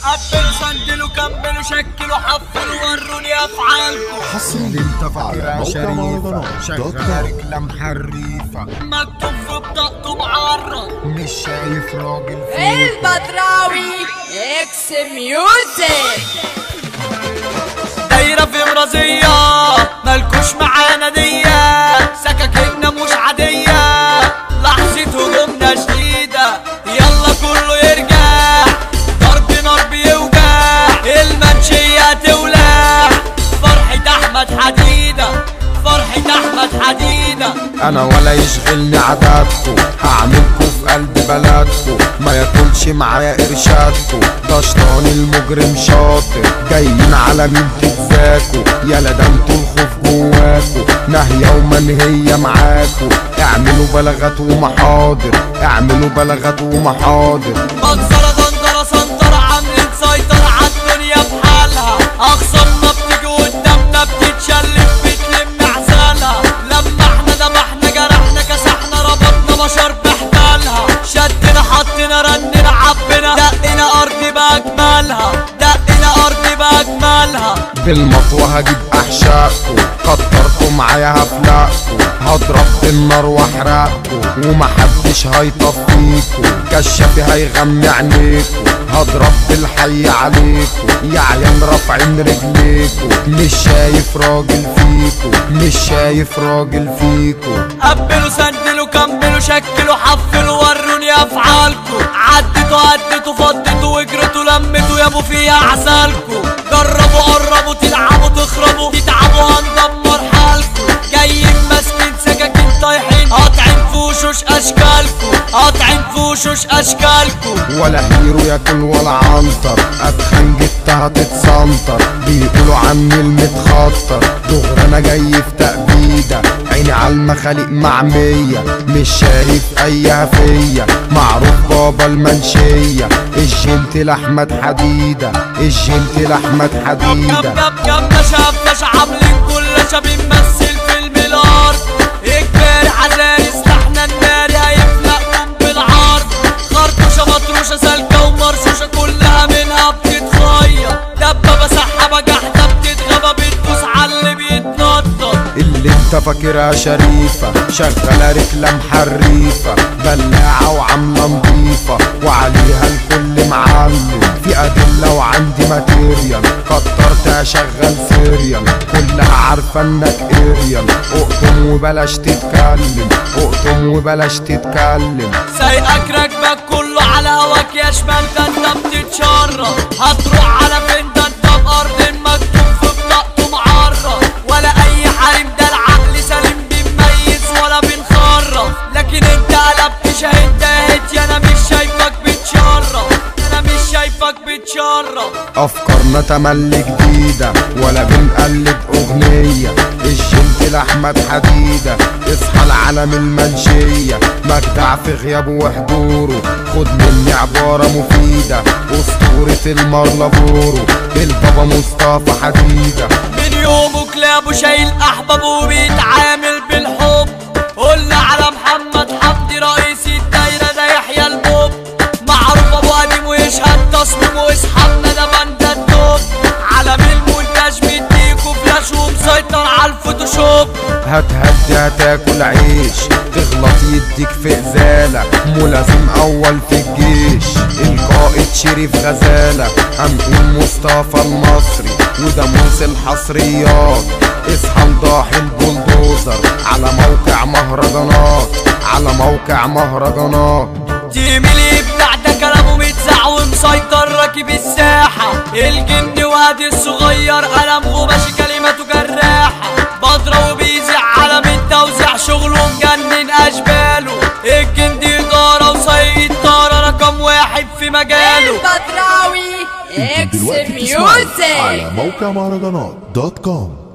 قبلوا سندلوا كملوا شكلوا حفلوا وروني افعالكم حصريا انت فاكرها على موقع شريفة مهرجانات دوت شغالة كوم. رجلة محريفة مكتوب في بطاقته معرض مش شايف راجل فيك البدراوي اكس ميوزك دايرة في مرازية مالكوش معانا دية سكاكيننا مش عادية لحظة هجومنا شديدة يلا كله يرجع ضرب نار بيوجع المنشية تولع فرحة أحمد حديدة فرحة أحمد حديدة انا ولا يشغلني عددكو هعملكو في قلب بلدكو ما ياكلش معايا ارشادكو ده شطان المجرم شاطر جايين على مين تتزاكو يالا ده انتوا الخوف جواكو نهية ومنهية معاكو اعملوا بلاغات ومحاضر اعملوا بلاغات ومحاضر منظرة دندرة سنطرة عاملين سيطرة عالدنيا بحالها أخسرنا بتيجي قدامنا بتتشلف بتلم عزالها لما احنا ذبحنا جرحنا كسحنا ربطنا بشر بحبالها شدنا حطينا رننا عبنا دقنا أرض بأجمالها دقنا أرض بأجمالها بالمطوة هجيب احشائكو كترتوا معايا هفلقكو هضرب بالنار واحرقكو ومحدش هيطفيكو كشافي هيغمي عينيكو هضرب بالحي عليكو يا عيال رافعين رجليكو مش شايف راجل فيكو مش شايف راجل فيكو قبلوا سندلوا كملوا شكلوا حفلوا وروني افعالكم عدتوا عدتوا فضتوا وجرتوا لمتوا يابوا فيها عسالكم جربوا قربوا تلعبوا تخربوا تتعبوا هندمر حالكم جايين ماسكين سكاكين طايحين قاطعين في وشوش اشكالكم قاطعين في وشوش اشكالكم ولا هيرو ياكل ولا عنتر اتخن جبتها تتسنطر بيقولوا عني المتخطر دغري انا جاي في تأبيدة عيني على المخاليق معمية مش شايف اي هفية معروف بابا المنشية الجنتل احمد حديدة الجنتل احمد حديدة كم كم شاف عاملين كل شاب يمثل فيلم الارض اجباري حزاني سلاحنا الناري هيفلقكم بالعرض خرطوشة مطروشة سالكة ومرشوشة كلها منها بتتخير دبابة سحابة جحدة بتتغابى بتدوس على اللي بيتنطط اللي انت فاكرها شريفة شغالة رجلة محريفة بلاعة وعاملة نضيفة وعليها الكل معلم في أدلة وعندي ماتيريال كترت أشغل سيريال كلها عارفة انك اريال اقطم وبلاش تتكلم اقطم وبلاش تتكلم سايقك راكبك كله على هواك يا شمال ده انت بتتشرف هتروح على فين ده انت بأرض مكتوب في بطاقته معرض ولا أي حريم ده العقل سليم بنميز ولا بنخرف لكن انت قلبت شاهد دهت انا مش شايفك بتشرف انا مش شايفك بتشرف افكارنا تملي جديدة ولا بنقلد اغنية الجنتل احمد حديدة اصحى العالم المنشية مجدع في غيابه وحضوره خد مني عبارة مفيدة اسطورة المرلافورو البابا مصطفى حديدة من يومه كلابه شايل احبابه وبيتعامل بالحب قلنا على محمد حمدي رئيس الدايره ده يحيى البوب معروف ابو قديم ويشهد تصميم واصحابنا ده بند الدوب عالم المونتاج مديكوا فلاش ومسيطر على الفوتوشوب هتهدي هتاكل عيش تغلط يديك في ازالة ملازم اول في الجيش القائد شريف غزالة هنقول مصطفى المصري وده موسى الحصريات اصحى نضاحي البلدوزر على موقع مهرجانات على موقع مهرجانات تيم الابداع ده كلامه متزع ومسيطر راكب الساحة الجن وهادي الصغير قلم غباشي كلماته جراحة بضرب وبيزع عالم التوزيع شغله مجنن اشباله الجندي ادارة وسيد طارة رقم واحد في مجاله البدراوي انتم اكس دلوقتي بتسمعوا ميوزك على موقع مهرجانات دوت كوم